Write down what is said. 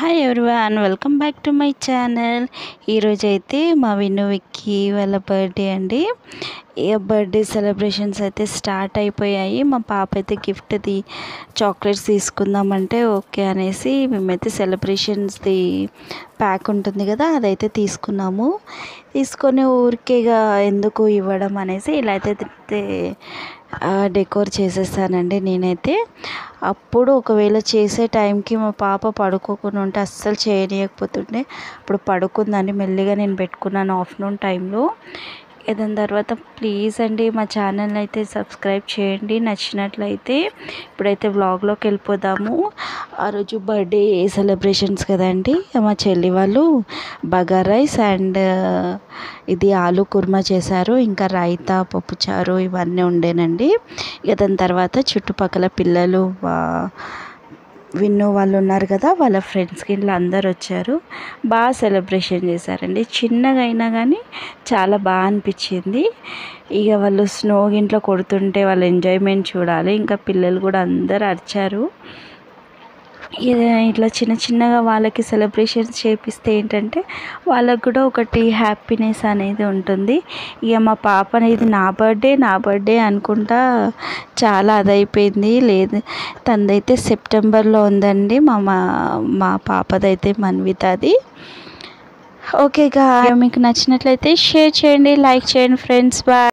hi everyone welcome back to my channel ఈరోజు అయితే మా విను విక్కీ వాళ్ళ బర్త్డే అండి ఇక బర్త్డే సెలబ్రేషన్స్ అయితే స్టార్ట్ అయిపోయాయి మా పాప అయితే గిఫ్ట్ది చాక్లెట్స్ తీసుకుందామంటే ఓకే అనేసి మేమైతే సెలబ్రేషన్స్ది ప్యాక్ ఉంటుంది కదా అదైతే తీసుకున్నాము తీసుకొని ఊరికే ఇక ఎందుకు ఇవ్వడం అనేసి ఇలా అయితే డెకోర్ చేసేసానండి నేనైతే అప్పుడు ఒకవేళ చేసే టైంకి మా పాప పడుకోకుండా ఉంటే అస్సలు చేయనీయకపోతుండే అప్పుడు పడుకుందని మెల్లిగా నేను పెట్టుకున్నాను ఆఫ్టర్నూన్ టైంలో దాని తర్వాత ప్లీజ్ అండి మా ఛానల్ అయితే సబ్స్క్రైబ్ చేయండి నచ్చినట్లయితే ఇప్పుడైతే వ్లాగ్లోకి వెళ్ళిపోదాము ఆ రోజు బర్త్డే సెలబ్రేషన్స్ కదండి మా చెల్లి వాళ్ళు బగార్ రైస్ అండ్ ఇది ఆలు కుర్మా చేశారు ఇంకా రైతా పప్పుచారు ఇవన్నీ ఉండేనండి ఇక దాని తర్వాత చుట్టుపక్కల పిల్లలు విన్ను వాళ్ళు ఉన్నారు కదా వాళ్ళ ఫ్రెండ్స్కి ఇట్లా అందరు వచ్చారు బాగా సెలబ్రేషన్ చేశారండి చిన్నగా అయినా కానీ చాలా బాగా అనిపించింది ఇక వాళ్ళు స్నో ఇంట్లో కొడుతుంటే వాళ్ళ ఎంజాయ్మెంట్ చూడాలి ఇంకా పిల్లలు కూడా అందరు అరిచారు ఇట్లా చిన్న చిన్నగా వాళ్ళకి సెలబ్రేషన్స్ చేపిస్తే ఏంటంటే వాళ్ళకు కూడా ఒకటి హ్యాపీనెస్ అనేది ఉంటుంది ఇక మా పాప అనేది నా బర్త్డే నా బర్త్డే అనుకుంటా చాలా అదైపోయింది లేదు తనదైతే సెప్టెంబర్లో ఉందండి మా మా మా పాపదైతే మన్వితది ఓకే గా మీకు నచ్చినట్లయితే షేర్ చేయండి లైక్ చేయండి ఫ్రెండ్స్ బాయ్